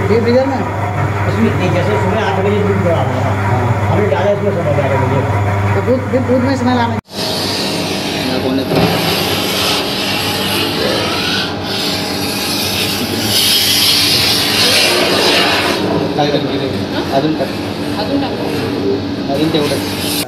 deep freezer में इसमें नहीं जैसे सुबह आठ बजे दूध दो आता है हमने डाला इसमें सुबह ग्यारह बजे तो दूध फिर दूध में स्मेल आने अजून टाक अजून टाकू अजून तेवढं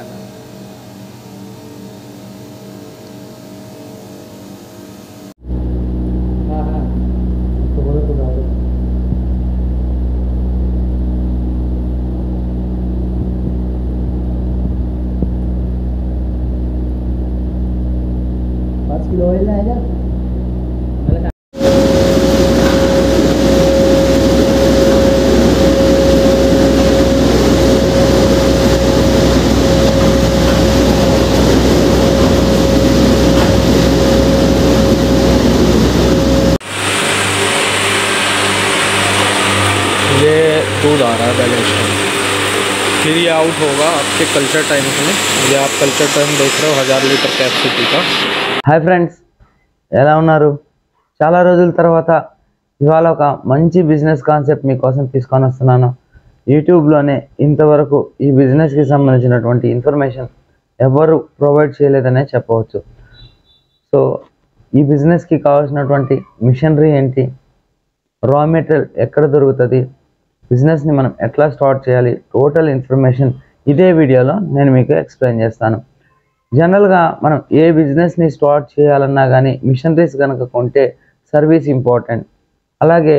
पाँच किलो ऑयल लाएगा ये दूध आ रहा है बैलेंस में फिर ये आउट होगा आपके कल्चर टाइम में ये आप कल्चर टाइम देख रहे हो हज़ार लीटर कैपेसिटी का హాయ్ ఫ్రెండ్స్ ఎలా ఉన్నారు చాలా రోజుల తర్వాత ఇవాళ ఒక మంచి బిజినెస్ కాన్సెప్ట్ మీకోసం తీసుకొని వస్తున్నాను యూట్యూబ్లోనే ఇంతవరకు ఈ బిజినెస్కి సంబంధించినటువంటి ఇన్ఫర్మేషన్ ఎవరు ప్రొవైడ్ చేయలేదనే చెప్పవచ్చు సో ఈ బిజినెస్కి కావాల్సినటువంటి మిషనరీ ఏంటి రా మెటీరియల్ ఎక్కడ దొరుకుతుంది బిజినెస్ని మనం ఎట్లా స్టార్ట్ చేయాలి టోటల్ ఇన్ఫర్మేషన్ ఇదే వీడియోలో నేను మీకు ఎక్స్ప్లెయిన్ చేస్తాను జనరల్గా మనం ఏ బిజినెస్ని స్టార్ట్ చేయాలన్నా కానీ మిషనరీస్ కనుక కొంటే సర్వీస్ ఇంపార్టెంట్ అలాగే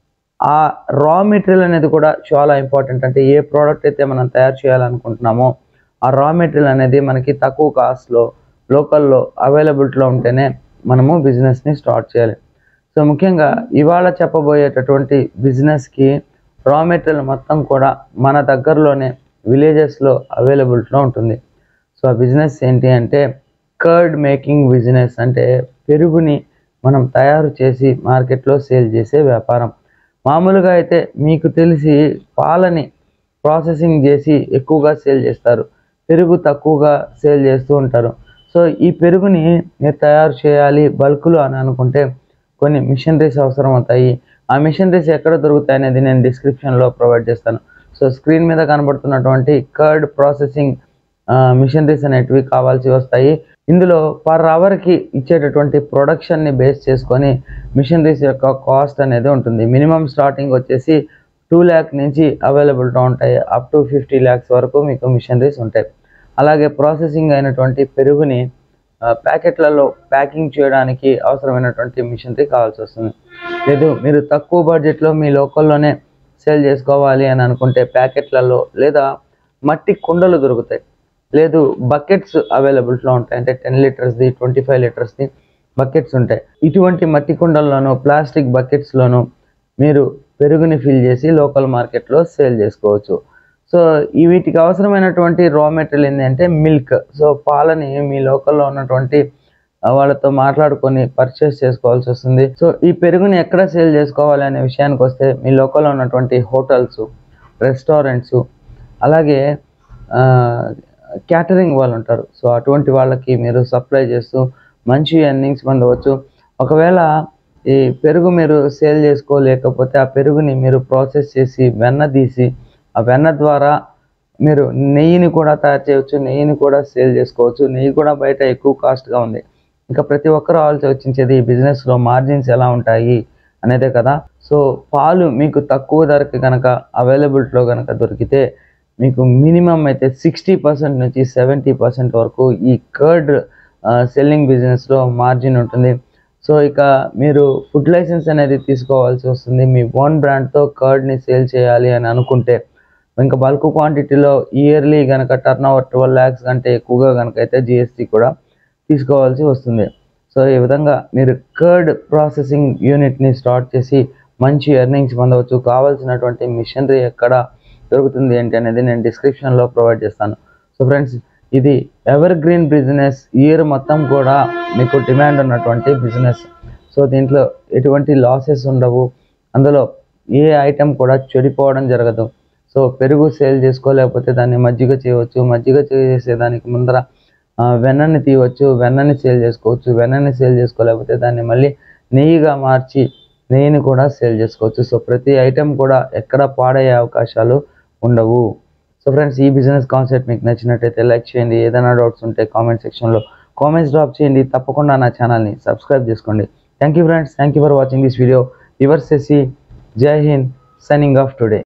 ఆ రా మెటీరియల్ అనేది కూడా చాలా ఇంపార్టెంట్ అంటే ఏ ప్రోడక్ట్ అయితే మనం తయారు చేయాలనుకుంటున్నామో ఆ రా మెటీరియల్ అనేది మనకి తక్కువ కాస్ట్లో లోకల్లో అవైలబిలిటీలో ఉంటేనే మనము బిజినెస్ని స్టార్ట్ చేయాలి సో ముఖ్యంగా ఇవాళ చెప్పబోయేటటువంటి బిజినెస్కి రా మెటీరియల్ మొత్తం కూడా మన దగ్గరలోనే విలేజెస్లో అవైలబిలిటీలో ఉంటుంది సో ఆ బిజినెస్ ఏంటి అంటే కర్డ్ మేకింగ్ బిజినెస్ అంటే పెరుగుని మనం తయారు చేసి మార్కెట్లో సేల్ చేసే వ్యాపారం మామూలుగా అయితే మీకు తెలిసి పాలని ప్రాసెసింగ్ చేసి ఎక్కువగా సేల్ చేస్తారు పెరుగు తక్కువగా సేల్ చేస్తూ ఉంటారు సో ఈ పెరుగుని మీరు తయారు చేయాలి బల్క్లో అని అనుకుంటే కొన్ని మిషనరీస్ అవసరం అవుతాయి ఆ మిషనరీస్ ఎక్కడ దొరుకుతాయి అనేది నేను డిస్క్రిప్షన్లో ప్రొవైడ్ చేస్తాను సో స్క్రీన్ మీద కనబడుతున్నటువంటి కర్డ్ ప్రాసెసింగ్ మిషనరీస్ అనేటివి కావాల్సి వస్తాయి ఇందులో పర్ అవర్కి ఇచ్చేటటువంటి ప్రొడక్షన్ని బేస్ చేసుకొని మిషనరీస్ యొక్క కాస్ట్ అనేది ఉంటుంది మినిమం స్టార్టింగ్ వచ్చేసి టూ ల్యాక్ నుంచి అవైలబిలిటీ ఉంటాయి అప్ టు ఫిఫ్టీ ల్యాక్స్ వరకు మీకు మిషనరీస్ ఉంటాయి అలాగే ప్రాసెసింగ్ అయినటువంటి పెరుగుని ఆ, ప్యాకెట్లలో ప్యాకింగ్ చేయడానికి అవసరమైనటువంటి మిషనరీ కావాల్సి వస్తుంది లేదు మీరు తక్కువ బడ్జెట్లో మీ లోకల్లోనే సేల్ చేసుకోవాలి అని అనుకుంటే ప్యాకెట్లలో లేదా మట్టి కుండలు దొరుకుతాయి లేదు బకెట్స్ అవైలబిలిటీలో ఉంటాయి అంటే టెన్ లీటర్స్ది ట్వంటీ ఫైవ్ లీటర్స్ది బకెట్స్ ఉంటాయి ఇటువంటి మట్టి కుండల్లోనూ ప్లాస్టిక్ బకెట్స్లోనూ మీరు పెరుగుని ఫిల్ చేసి లోకల్ మార్కెట్లో సేల్ చేసుకోవచ్చు సో ఈ వీటికి అవసరమైనటువంటి రా మెటీరియల్ ఏంటంటే మిల్క్ సో పాలని మీ లోకల్లో ఉన్నటువంటి ఆ, వాళ్ళతో మాట్లాడుకొని పర్చేస్ చేసుకోవాల్సి వస్తుంది సో ఈ పెరుగుని ఎక్కడ సేల్ చేసుకోవాలి అనే విషయానికి వస్తే మీ లోకల్లో ఉన్నటువంటి హోటల్స్ రెస్టారెంట్స్ అలాగే క్యాటరింగ్ వాళ్ళు ఉంటారు సో అటువంటి వాళ్ళకి మీరు సప్లై చేస్తూ మంచి ఎర్నింగ్స్ పొందవచ్చు ఒకవేళ ఈ పెరుగు మీరు సేల్ చేసుకోలేకపోతే ఆ పెరుగుని మీరు ప్రాసెస్ చేసి వెన్న తీసి ఆ వెన్న ద్వారా మీరు నెయ్యిని కూడా తయారు చేయవచ్చు నెయ్యిని కూడా సేల్ చేసుకోవచ్చు నెయ్యి కూడా బయట ఎక్కువ కాస్ట్గా ఉంది ఇంకా ప్రతి ఒక్కరు ఆలోచించేది ఈ బిజినెస్లో మార్జిన్స్ ఎలా ఉంటాయి అనేదే కదా సో పాలు మీకు తక్కువ ధరకి కనుక అవైలబిలిటీలో కనుక దొరికితే మీకు మినిమం అయితే సిక్స్టీ పర్సెంట్ నుంచి సెవెంటీ పర్సెంట్ వరకు ఈ కర్డ్ సెల్లింగ్ బిజినెస్లో మార్జిన్ ఉంటుంది సో ఇక మీరు ఫుడ్ లైసెన్స్ అనేది తీసుకోవాల్సి వస్తుంది మీ ఓన్ బ్రాండ్తో కర్డ్ని సేల్ చేయాలి అని అనుకుంటే ఇంకా బల్క్ క్వాంటిటీలో ఇయర్లీ కనుక టర్న్ ఓవర్ ట్వెల్వ్ ల్యాక్స్ కంటే ఎక్కువగా కనుక అయితే జిఎస్టీ కూడా తీసుకోవాల్సి వస్తుంది సో ఈ విధంగా మీరు కర్డ్ ప్రాసెసింగ్ యూనిట్ని స్టార్ట్ చేసి మంచి ఎర్నింగ్స్ పొందవచ్చు కావాల్సినటువంటి మిషనరీ ఎక్కడ దొరుకుతుంది ఏంటి అనేది నేను డిస్క్రిప్షన్లో ప్రొవైడ్ చేస్తాను సో ఫ్రెండ్స్ ఇది ఎవర్ గ్రీన్ బిజినెస్ ఇయర్ మొత్తం కూడా మీకు డిమాండ్ ఉన్నటువంటి బిజినెస్ సో దీంట్లో ఎటువంటి లాసెస్ ఉండవు అందులో ఏ ఐటెం కూడా చెడిపోవడం జరగదు సో పెరుగు సేల్ చేసుకోలేకపోతే దాన్ని మజ్జిగ చేయవచ్చు మజ్జిగ చేసేదానికి ముందర ఆ, వెన్నని తీయవచ్చు వెన్నని సేల్ చేసుకోవచ్చు వెన్నని సేల్ చేసుకోలేకపోతే దాన్ని మళ్ళీ నెయ్యిగా మార్చి నెయ్యిని కూడా సేల్ చేసుకోవచ్చు సో ప్రతి ఐటెం కూడా ఎక్కడ పాడయ్యే అవకాశాలు ఉండవు సో ఫ్రెండ్స్ ఈ బిజినెస్ కాన్సెప్ట్ మీకు నచ్చినట్టయితే లైక్ చేయండి ఏదైనా డౌట్స్ ఉంటే కామెంట్ సెక్షన్లో కామెంట్స్ డ్రాప్ చేయండి తప్పకుండా నా ఛానల్ని సబ్స్క్రైబ్ చేసుకోండి thank you friends thank you for watching this video your సెసి జై Hind signing off today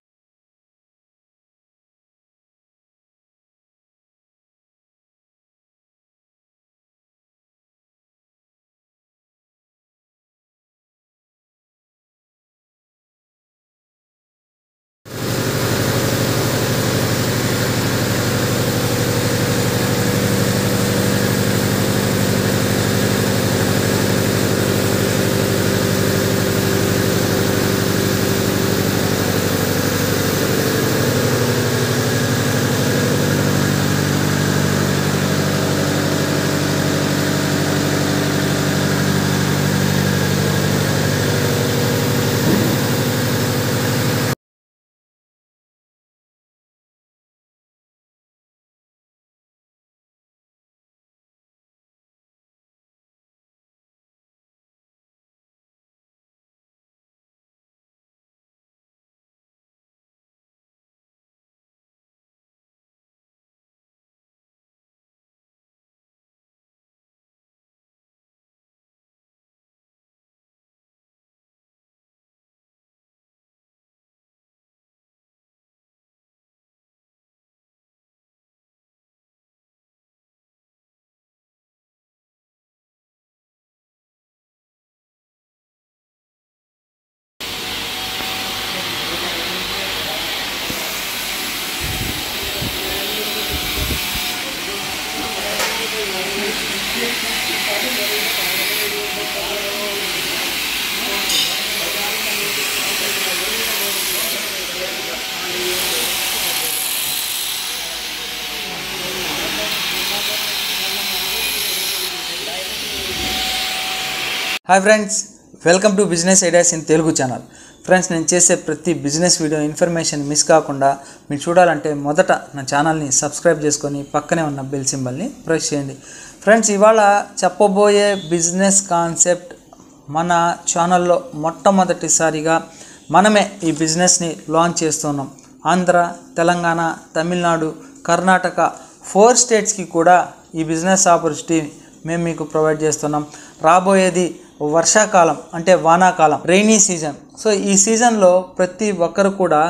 hi friends welcome to business ideas in Telugu channel friends నేను చేసే ప్రతి బిజినెస్ వీడియో ఇన్ఫర్మేషన్ మిస్ కాకుండా మీరు చూడాలంటే మొదట నా ఛానల్ని సబ్స్క్రైబ్ చేసుకొని పక్కనే ఉన్న బెల్ సింబల్ని ప్రెస్ చేయండి ఫ్రెండ్స్ ఇవాళ చెప్పబోయే బిజినెస్ కాన్సెప్ట్ మన ఛానల్లో మొట్టమొదటిసారిగా మనమే ఈ బిజినెస్ని లాంచ్ చేస్తున్నాం ఆంధ్ర తెలంగాణ తమిళనాడు కర్ణాటక ఫోర్ స్టేట్స్కి కూడా ఈ బిజినెస్ ఆపర్చునిటీ మేము మీకు ప్రొవైడ్ చేస్తున్నాం రాబోయేది వర్షాకాలం అంటే వానాకాలం రైనీ సీజన్ సో ఈ సీజన్లో ప్రతి ఒక్కరు కూడా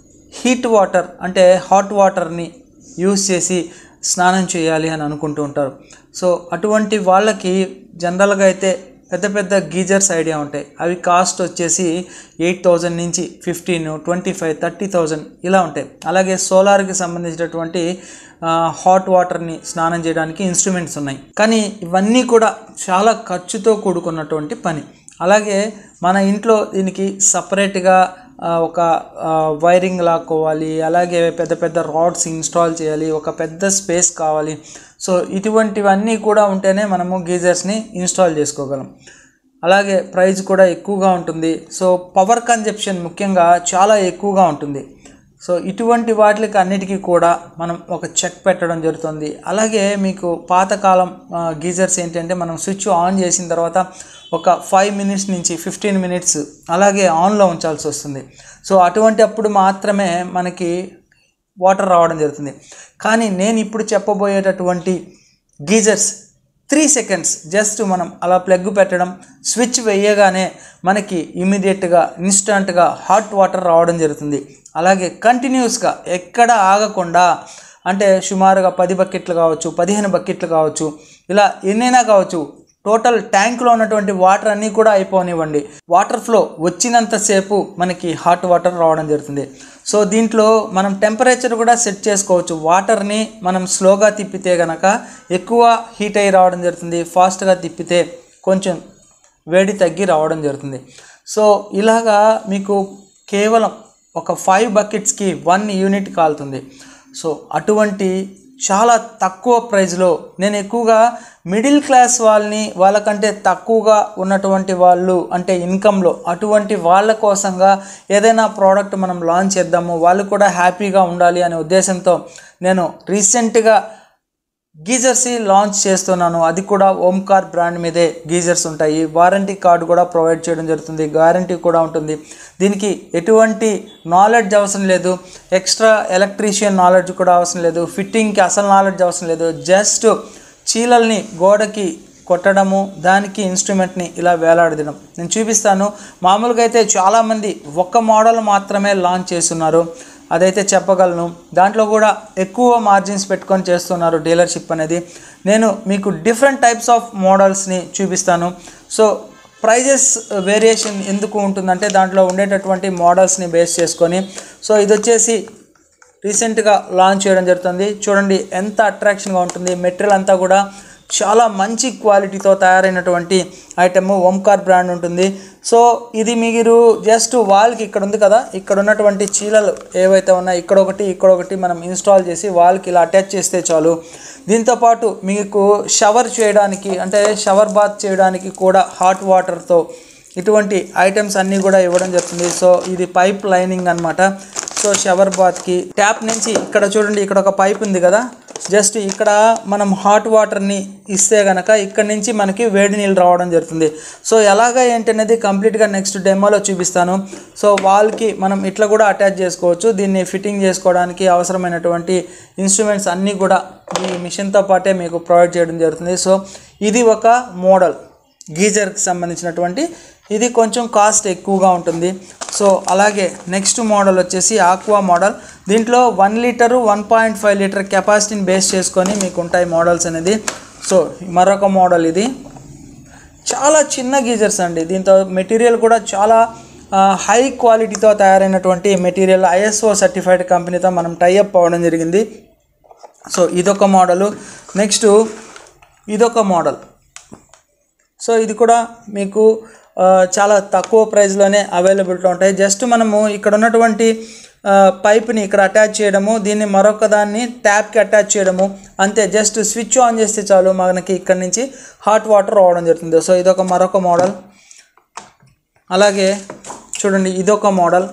హీట్ వాటర్ అంటే హాట్ వాటర్ని యూస్ చేసి స్నానం చేయాలి అని అనుకుంటూ ఉంటారు సో అటువంటి వాళ్ళకి జనరల్గా అయితే పెద్ద పెద్ద గీజర్స్ ఐడియా ఉంటాయి అవి కాస్ట్ వచ్చేసి ఎయిట్ థౌజండ్ నుంచి fifteen twenty five thirty thousand ఇలా ఉంటాయి అలాగే సోలార్కి సంబంధించినటువంటి హాట్ వాటర్ని స్నానం చేయడానికి ఇన్స్ట్రుమెంట్స్ ఉన్నాయి కానీ ఇవన్నీ కూడా చాలా ఖర్చుతో కూడుకున్నటువంటి పని అలాగే మన ఇంట్లో దీనికి సపరేట్గా ఒక వైరింగ్ లాక్కోవాలి అలాగే పెద్ద పెద్ద రాడ్స్ ఇన్స్టాల్ చేయాలి ఒక పెద్ద స్పేస్ కావాలి సో ఇటువంటివన్నీ కూడా ఉంటేనే మనము గీజర్స్ని ఇన్స్టాల్ చేసుకోగలం అలాగే ప్రైస్ కూడా ఎక్కువగా ఉంటుంది సో పవర్ కన్జప్షన్ ముఖ్యంగా చాలా ఎక్కువగా ఉంటుంది సో ఇటువంటి వాటికి అన్నిటికీ కూడా మనం ఒక చెక్ పెట్టడం జరుగుతుంది అలాగే మీకు పాతకాలం గీజర్స్ ఏంటంటే మనం స్విచ్ ఆన్ చేసిన తర్వాత ఒక ఫైవ్ మినిట్స్ నుంచి ఫిఫ్టీన్ మినిట్స్ అలాగే ఆన్లో ఉంచాల్సి వస్తుంది సో అటువంటి అప్పుడు మాత్రమే మనకి వాటర్ రావడం జరుగుతుంది కానీ నేను ఇప్పుడు చెప్పబోయేటటువంటి గీజర్స్ త్రీ సెకండ్స్ జస్ట్ మనం అలా ప్లగ్ పెట్టడం స్విచ్ వేయగానే మనకి ఇమీడియట్గా ఇన్స్టంట్గా హాట్ వాటర్ రావడం జరుగుతుంది అలాగే కంటిన్యూస్గా ఎక్కడ ఆగకుండా అంటే సుమారుగా పది బకెట్లు కావచ్చు పదిహేను బకెట్లు కావచ్చు ఇలా ఎన్నైనా కావచ్చు టోటల్ ట్యాంక్లో ఉన్నటువంటి వాటర్ అన్నీ కూడా అయిపోనివ్వండి వాటర్ ఫ్లో వచ్చినంతసేపు మనకి హాట్ వాటర్ రావడం జరుగుతుంది సో దీంట్లో మనం టెంపరేచర్ కూడా సెట్ చేసుకోవచ్చు వాటర్ని మనం స్లోగా తిప్పితే గనక ఎక్కువ హీట్ అయ్యి రావడం జరుగుతుంది ఫాస్ట్గా తిప్పితే కొంచెం వేడి తగ్గి రావడం జరుగుతుంది సో ఇలాగా మీకు కేవలం ఒక ఫైవ్ బకెట్స్కి వన్ యూనిట్ కాలుతుంది సో అటువంటి చాలా తక్కువ ప్రైస్లో నేను ఎక్కువగా మిడిల్ క్లాస్ వాళ్ళని వాళ్ళకంటే తక్కువగా ఉన్నటువంటి వాళ్ళు అంటే ఇన్కంలో అటువంటి వాళ్ళ కోసంగా ఏదైనా ప్రోడక్ట్ మనం లాంచ్ చేద్దాము వాళ్ళు కూడా హ్యాపీగా ఉండాలి అనే ఉద్దేశంతో నేను రీసెంట్గా గీజర్స్ లాంచ్ చేస్తున్నాను అది కూడా ఓంకార్ బ్రాండ్ మీదే గీజర్స్ ఉంటాయి వారంటీ కార్డు కూడా ప్రొవైడ్ చేయడం జరుగుతుంది గ్యారంటీ కూడా ఉంటుంది దీనికి ఎటువంటి నాలెడ్జ్ అవసరం లేదు ఎక్స్ట్రా ఎలక్ట్రీషియన్ నాలెడ్జ్ కూడా అవసరం లేదు ఫిట్టింగ్కి అసలు నాలెడ్జ్ అవసరం లేదు జస్ట్ చీలల్ని గోడకి కొట్టడము దానికి ఇన్స్ట్రుమెంట్ని ఇలా వేలాడదడం నేను చూపిస్తాను మామూలుగా అయితే చాలామంది ఒక్క మోడల్ మాత్రమే లాంచ్ చేస్తున్నారు అదైతే చెప్పగలను దాంట్లో కూడా ఎక్కువ మార్జిన్స్ పెట్టుకొని చేస్తున్నారు డీలర్షిప్ అనేది నేను మీకు డిఫరెంట్ టైప్స్ ఆఫ్ మోడల్స్ని చూపిస్తాను సో ప్రైజెస్ వేరియేషన్ ఎందుకు ఉంటుందంటే దాంట్లో ఉండేటటువంటి మోడల్స్ని బేస్ చేసుకొని సో ఇది వచ్చేసి రీసెంట్గా లాంచ్ చేయడం జరుగుతుంది చూడండి ఎంత అట్రాక్షన్గా ఉంటుంది మెటీరియల్ అంతా కూడా చాలా మంచి క్వాలిటీతో తయారైనటువంటి ఐటమ్ ఓంకార్ బ్రాండ్ ఉంటుంది సో ఇది మీరు జస్ట్ వాల్కి ఇక్కడ ఉంది కదా ఇక్కడ ఉన్నటువంటి చీలలు ఏవైతే ఉన్నాయో ఇక్కడ ఒకటి ఇక్కడ ఒకటి మనం ఇన్స్టాల్ చేసి వాల్కి ఇలా అటాచ్ చేస్తే చాలు దీంతోపాటు మీకు షవర్ చేయడానికి అంటే షవర్ బాత్ చేయడానికి కూడా హాట్ వాటర్తో ఇటువంటి ఐటమ్స్ అన్నీ కూడా ఇవ్వడం జరుగుతుంది సో ఇది పైప్ లైనింగ్ అన్నమాట సో షవర్ బాత్కి ట్యాప్ నుంచి ఇక్కడ చూడండి ఇక్కడ ఒక పైప్ ఉంది కదా జస్ట్ ఇక్కడ మనం హాట్ వాటర్ని ఇస్తే గనక ఇక్కడ నుంచి మనకి వేడి నీళ్ళు రావడం జరుగుతుంది సో ఎలాగ ఏంటనేది కంప్లీట్గా నెక్స్ట్ డెమోలో చూపిస్తాను సో వాల్కి మనం ఇట్లా కూడా అటాచ్ చేసుకోవచ్చు దీన్ని ఫిట్టింగ్ చేసుకోవడానికి అవసరమైనటువంటి ఇన్స్ట్రుమెంట్స్ అన్నీ కూడా ఈ మిషన్తో పాటే మీకు ప్రొవైడ్ చేయడం జరుగుతుంది సో ఇది ఒక మోడల్ గీజర్కి సంబంధించినటువంటి ఇది కొంచెం కాస్ట్ ఎక్కువగా ఉంటుంది సో అలాగే నెక్స్ట్ మోడల్ వచ్చేసి ఆక్వా మోడల్ దీంట్లో one litre one point five litre కెపాసిటీని బేస్ చేసుకొని మీకు ఉంటాయి మోడల్స్ అనేది సో మరొక మోడల్ ఇది చాలా చిన్న గీజర్స్ అండి దీంతో మెటీరియల్ కూడా చాలా హై క్వాలిటీతో తయారైనటువంటి మెటీరియల్ ఐఎస్ఓ సర్టిఫైడ్ కంపెనీతో మనం టైఅప్ అవ్వడం జరిగింది సో ఇదొక మోడలు నెక్స్ట్ ఇదొక మోడల్ సో ఇది కూడా మీకు ఆ, చాలా తక్కువ ప్రైస్లోనే అవైలబిలిటీ ఉంటాయి జస్ట్ మనము ఇక్కడ ఉన్నటువంటి ఆ, పైప్ని ఇక్కడ అటాచ్ చేయడము దీన్ని మరొక దాన్ని ట్యాప్కి అటాచ్ చేయడము అంతే జస్ట్ స్విచ్ ఆన్ చేస్తే చాలు మనకి ఇక్కడ నుంచి హాట్ వాటర్ రావడం జరుగుతుంది సో ఇదొక మరొక మోడల్ అలాగే చూడండి ఇదొక మోడల్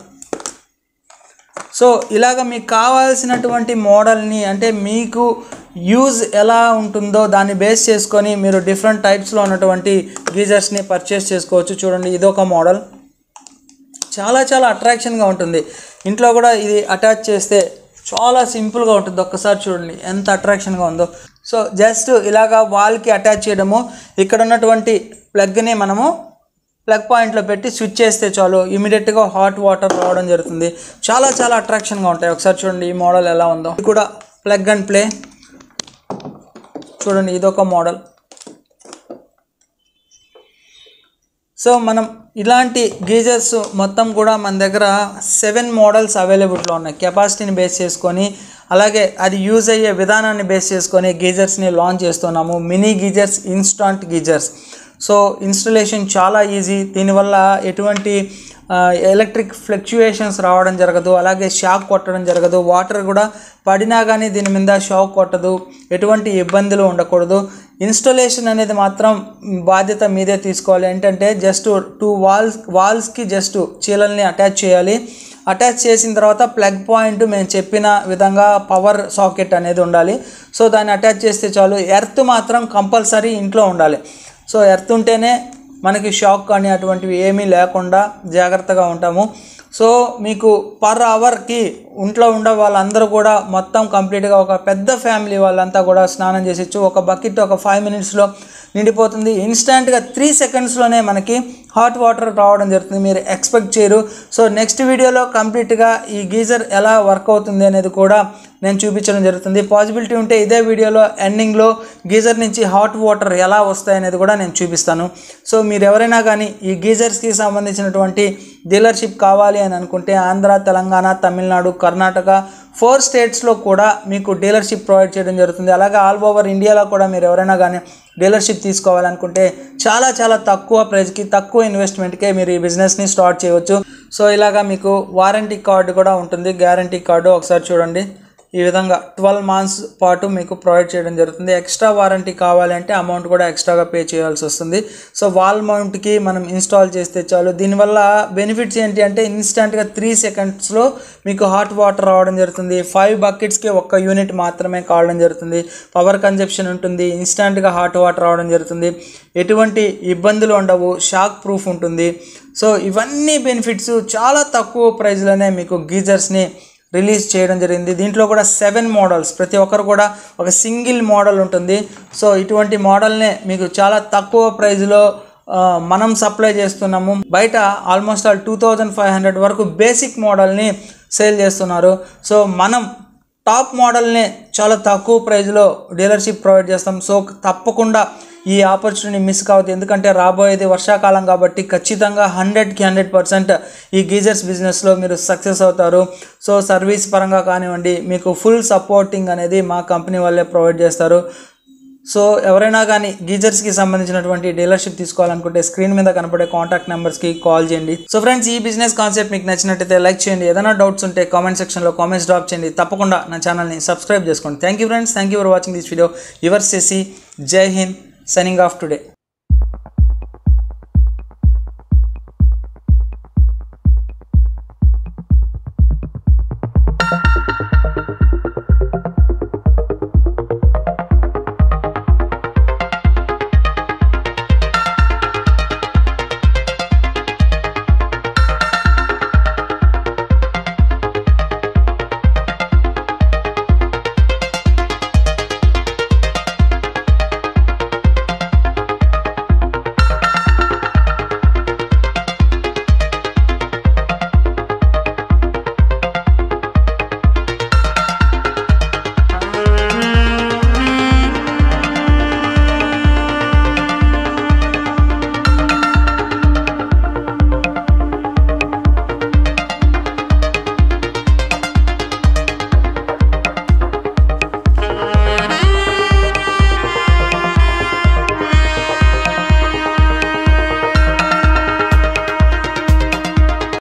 సో ఇలాగ మీకు కావాల్సినటువంటి మోడల్ని అంటే మీకు యూజ్ ఎలా ఉంటుందో దాన్ని బేస్ చేసుకొని మీరు డిఫరెంట్ టైప్స్లో ఉన్నటువంటి గీజర్స్ని పర్చేస్ చేసుకోవచ్చు చూడండి ఇదొక మోడల్ చాలా చాలా అట్రాక్షన్గా ఉంటుంది ఇంట్లో కూడా ఇది అటాచ్ చేస్తే చాలా సింపుల్గా ఉంటుంది ఒక్కసారి చూడండి ఎంత అట్రాక్షన్గా ఉందో సో జస్ట్ ఇలాగా వాల్కి అటాచ్ చేయడము ఇక్కడ ఉన్నటువంటి ప్లగ్ని మనము ప్లగ్ పాయింట్లో పెట్టి స్విచ్ చేస్తే చాలు ఇమీడియట్గా హాట్ వాటర్ రావడం జరుగుతుంది చాలా చాలా అట్రాక్షన్గా ఉంటాయి ఒకసారి చూడండి ఈ మోడల్ ఎలా ఉందో ఇది కూడా ప్లగ్ అండ్ ప్లే చూడండి ఇదొక మోడల్ సో మనం ఇలాంటి గీజర్స్ మొత్తం కూడా మన దగ్గర సెవెన్ మోడల్స్ అవైలబుల్లో ఉన్నాయి కెపాసిటీని బేస్ చేసుకొని అలాగే అది యూజ్ అయ్యే విధానాన్ని బేస్ చేసుకొని గీజర్స్ని లాంచ్ చేస్తున్నాము mini geysers instant geysers so installation చాలా ఈజీ దీనివల్ల ఎటువంటి ఎలక్ట్రిక్ ఫ్లక్చుయేషన్స్ రావడం జరగదు అలాగే షాక్ కొట్టడం జరగదు వాటర్ కూడా పడినా కానీ దీని మీద షాక్ కొట్టదు ఎటువంటి ఇబ్బందులు ఉండకూడదు ఇన్స్టలేషన్ అనేది మాత్రం బాధ్యత మీదే తీసుకోవాలి ఏంటంటే జస్ట్ టూ వాల్స్ వాల్స్కి జస్ట్ చీలల్ని అటాచ్ చేయాలి అటాచ్ చేసిన తర్వాత ప్లగ్ పాయింట్ మేము చెప్పిన విధంగా పవర్ సాకెట్ అనేది ఉండాలి సో దాన్ని అటాచ్ చేస్తే చాలు ఎర్త్ మాత్రం కంపల్సరీ ఇంట్లో ఉండాలి సో ఎర్త్ ఉంటేనే మనకి షాక్ కానీ అటువంటివి ఏమీ లేకుండా జాగ్రత్తగా ఉంటాము సో మీకు పర్ అవర్కి ఇంట్లో ఉండే వాళ్ళందరూ కూడా మొత్తం కంప్లీట్గా ఒక పెద్ద ఫ్యామిలీ వాళ్ళంతా కూడా స్నానం చేసేచ్చు ఒక బకెట్ ఒక ఫైవ్ మినిట్స్లో నిండిపోతుంది ఇన్స్టెంట్గా త్రీ సెకండ్స్లోనే మనకి హాట్ వాటర్ రావడం జరుగుతుంది మీరు ఎక్స్పెక్ట్ చేయరు సో నెక్స్ట్ వీడియోలో కంప్లీట్గా ఈ గీజర్ ఎలా వర్క్ అవుతుంది అనేది కూడా నేను చూపించడం జరుగుతుంది పాసిబిలిటీ ఉంటే ఇదే వీడియోలో ఎండింగ్లో గీజర్ నుంచి హాట్ వాటర్ ఎలా వస్తాయి అనేది కూడా నేను చూపిస్తాను సో మీరు ఎవరైనా కానీ ఈ గీజర్స్కి సంబంధించినటువంటి డీలర్షిప్ కావాలి అని అనుకుంటే ఆంధ్ర తెలంగాణ తమిళనాడు కర్ణాటక ఫోర్ స్టేట్స్లో కూడా మీకు డీలర్షిప్ ప్రొవైడ్ చేయడం జరుగుతుంది అలాగే ఆల్ ఓవర్ ఇండియాలో కూడా మీరు ఎవరైనా కానీ డీలర్షిప్ తీసుకోవాలనుకుంటే చాలా చాలా తక్కువ ప్రైస్కి తక్కువ ఇన్వెస్ట్మెంట్కే మీరు ఈ బిజినెస్ని స్టార్ట్ చేయవచ్చు సో ఇలాగా మీకు వారంటీ కార్డు కూడా ఉంటుంది గ్యారంటీ కార్డు ఒకసారి చూడండి ఈ విధంగా ట్వెల్వ్ మంత్స్ పాటు మీకు ప్రొవైడ్ చేయడం జరుగుతుంది ఎక్స్ట్రా వారంటీ కావాలంటే అమౌంట్ కూడా ఎక్స్ట్రాగా పే చేయాల్సి వస్తుంది సో వాల్ మౌంట్కి మనం ఇన్స్టాల్ చేస్తే చాలు దీనివల్ల బెనిఫిట్స్ ఏంటి అంటే ఇన్స్టెంట్గా త్రీ సెకండ్స్లో మీకు హాట్ వాటర్ రావడం జరుగుతుంది ఫైవ్ బకెట్స్కి ఒక్క యూనిట్ మాత్రమే కావడం జరుగుతుంది పవర్ కన్జప్షన్ ఉంటుంది ఇన్స్టెంట్గా హాట్ వాటర్ రావడం జరుగుతుంది ఎటువంటి ఇబ్బందులు ఉండవు షాక్ ప్రూఫ్ ఉంటుంది సో ఇవన్నీ బెనిఫిట్స్ చాలా తక్కువ ప్రైస్లోనే మీకు గీజర్స్ని రిలీజ్ చేయడం జరిగింది దీంట్లో కూడా సెవెన్ మోడల్స్ ప్రతి ఒక్కరు కూడా ఒక సింగిల్ మోడల్ ఉంటుంది సో ఇటువంటి మోడల్నే మీకు చాలా తక్కువ ప్రైస్లో ఆ, మనం సప్లై చేస్తున్నాము బయట almost all two thousand five hundred వరకు బేసిక్ మోడల్ని సేల్ చేస్తున్నారు సో మనం టాప్ మోడల్ని చాలా తక్కువ ప్రైస్లో డీలర్షిప్ ప్రొవైడ్ చేస్తాం సో తప్పకుండా ఈ ఆపర్చునిటీ మిస్ కావద్దు ఎందుకంటే రాబోయేది వర్షాకాలం కాబట్టి ఖచ్చితంగా హండ్రెడ్కి హండ్రెడ్ పర్సెంట్ ఈ గీజర్స్ బిజినెస్లో మీరు సక్సెస్ అవుతారు సో సర్వీస్ పరంగా కానివ్వండి మీకు ఫుల్ సపోర్టింగ్ అనేది మా కంపెనీ వాళ్ళే ప్రొవైడ్ చేస్తారు సో ఎవరైనా కానీ గీజర్స్కి సంబంధించినటువంటి డీలర్షిప్ తీసుకోవాలనుకుంటే స్క్రీన్ మీద కనపడే కాంటాక్ట్ నెంబర్స్కి కాల్ చేయండి సో ఫ్రెండ్స్ ఈ బిజినెస్ కాన్సెప్ట్ మీకు నచ్చినట్టయితే లైక్ చేయండి ఏదైనా డౌట్స్ ఉంటే కామెంట్ సెక్షన్లో కామెంట్స్ డ్రాప్ చేయండి తప్పకుండా నా ఛానల్ని సబ్స్క్రైబ్ చేసుకోండి thank you friends thank you for watching this video your సెసి జై హింద్ సైనింగ్ ఆఫ్ టుడే